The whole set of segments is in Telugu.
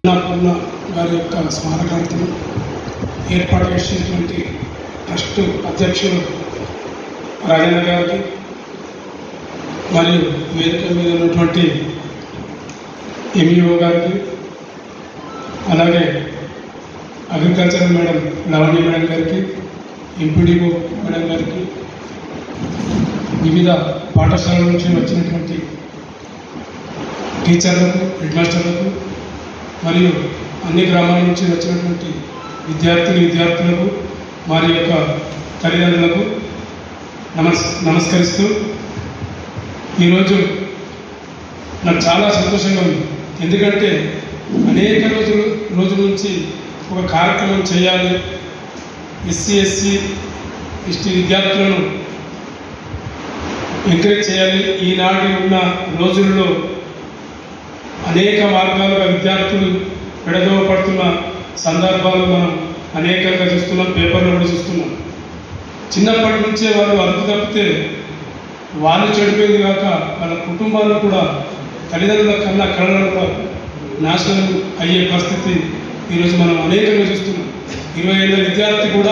అన్నపూర్ణ గారి యొక్క స్మారకార్థం ఏర్పాటు చేసినటువంటి ట్రస్ట్ అధ్యక్షుడు రాజన్న గారికి మరియు వేదిక మీద ఉన్నటువంటి ఎంఈఓ గారికి అలాగే అగ్రికల్చర్ మేడం లవణ్య మేడం గారికి ఎంపీడీఓ మేడం గారికి వివిధ పాఠశాలల నుంచి వచ్చినటువంటి టీచర్లకు హెడ్ మాస్టర్లకు మరియు అన్ని గ్రామాల నుంచి వచ్చినటువంటి విద్యార్థిని విద్యార్థులకు వారి యొక్క తల్లిదండ్రులకు నమస్ నమస్కరిస్తూ ఈరోజు నాకు చాలా సంతోషంగా ఉంది ఎందుకంటే అనేక రోజులు రోజుల నుంచి ఒక కార్యక్రమం చేయాలి ఎస్సీ ఎస్సీ ఎస్టీ విద్యార్థులను ఎంకరేజ్ చేయాలి ఈనాటి ఉన్న రోజుల్లో అనేక మార్గాలుగా విద్యార్థులు విడదవ పడుతున్న సందర్భాలు మనం అనేకంగా చూస్తున్నాం పేపర్లో కూడా చూస్తున్నాం చిన్నప్పటి నుంచే వాళ్ళు అదుపు తప్పితే వాళ్ళు చెడిపోయింది కాక వాళ్ళ కుటుంబాలు కూడా తల్లిదండ్రుల కన్నా కళ్ళను కూడా నాశనం అయ్యే పరిస్థితి ఈరోజు మనం అనేకంగా చూస్తున్నాం ఇరవై ఏళ్ళ విద్యార్థి కూడా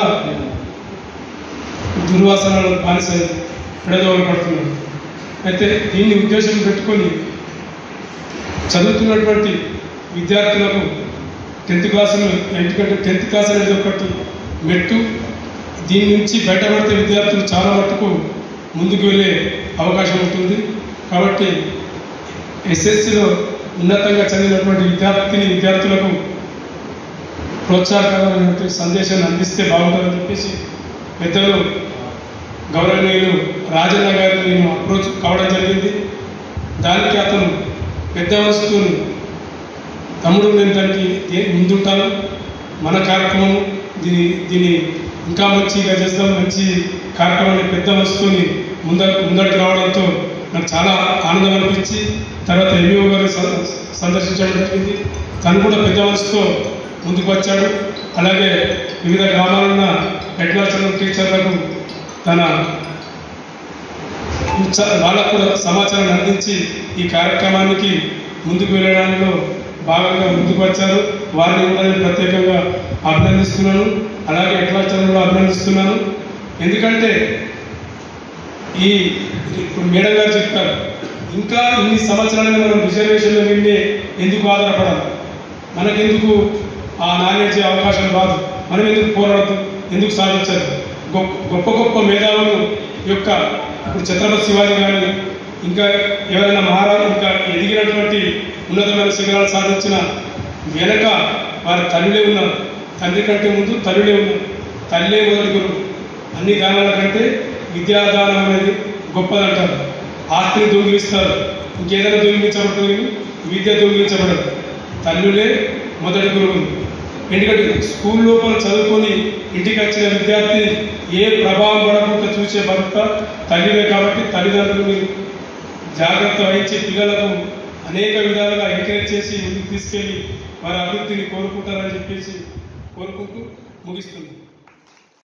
దుర్వాసనలు బానిస విడదోలు పడుతున్నారు అయితే దీన్ని ఉద్దేశం పెట్టుకొని చదువుతున్నటువంటి విద్యార్థులకు టెన్త్ క్లాసులు ఎందుకంటే టెన్త్ క్లాస్ అనేది ఒకటి మెట్టు దీని నుంచి బయటపడితే విద్యార్థులు చాలా మట్టుకు ముందుకు వెళ్ళే అవకాశం ఉంటుంది కాబట్టి ఎస్ఎస్సిలో ఉన్నతంగా చదివినటువంటి విద్యార్థిని విద్యార్థులకు ప్రోత్సాహకరమైనటువంటి సందేశాన్ని అందిస్తే బాగుంటుందని చెప్పేసి పెద్దలు గౌరవనీయులు రాజన్న గారిని నేను అప్రోచ్ కావడం జరిగింది దానికి అతను పెద్ద వస్తువుని తమ్ముడు నేను దానికి ఏ- ముందుంటాను మన కార్యక్రమం దీని దీని ఇంకా మంచిగా చేస్తాం మంచి కార్యక్రమాన్ని పెద్ద వస్తువుని ముంద ముందరికి రావడంతో నాకు చాలా ఆనందం అనిపించి తర్వాత ఎంఈఓ గారిని సం- సందర్శించడం జరిగింది తను కూడా పెద్ద మనసుతో ముందుకు వచ్చాడు అలాగే వివిధ గ్రామాల్లో ఉన్న హెడ్ మాస్టర్లు టీచర్లకు తన ఉత్సా- వాళ్ళకు కూడా సమాచారాన్ని అందించి ఈ కార్యక్రమానికి ముందుకు వెళ్ళడంలో భాగంగా ముందుకు వచ్చారు వారిని కూడా నేను ప్రత్యేకంగా అభినందిస్తున్నాను అలాగే ఎట్లాచారం కూడా అభినందిస్తున్నాను ఎందుకంటే ఈ ఇప్పుడు మేడం గారు చెప్తారు ఇంకా ఇన్ని సంవత్సరాలుగా మనం రిజర్వేషన్ల మీదే ఎందుకు ఆధారపడాలి మనకెందుకు ఆ నాలెడ్జ్ అవకాశం రాదు మనం ఎందుకు పోరాడదు ఎందుకు సాధించదు గొప్ప గొప్ప గొప్ప మేధావులు యొక్క ఇప్పుడు ఛత్రపతి శివాజీ గారు ఇంకా ఎవరైనా మహారాజు ఇంకా ఎదిగినటువంటి ఉన్నతమైన శిఖరాలు సాధించిన వెనక వారి తల్లిలే ఉన్నారు తండ్రి కంటే ముందు తల్లిలే ఉన్నారు తల్లే మొదటి గురువు అన్ని దానాల కంటే విద్యాదానం అనేది గొప్పదంటారు ఆస్తిని దొంగిలిస్తారు ఇంకేదైనా దొంగిలించబడుతుంది విద్య దొంగిలించబడదు తల్లులే మొదటి గురువులు ఎందుకంటే స్కూల్ లోపల చదువుకొని ఇంటికి వచ్చిన విద్యార్థి ఏ ప్రభావం పడకుండా చూసే భర్త తల్లివే కాబట్టి తల్లిదండ్రులు జాగ్రత్త వహించి పిల్లలకు అనేక విధాలుగా ఎంకరేజ్ చేసి ముందుకు తీసుకెళ్ళి వారి అభివృద్ధిని కోరుకుంటారని చెప్పేసి కోరుకుంటూ ముగిస్తుంది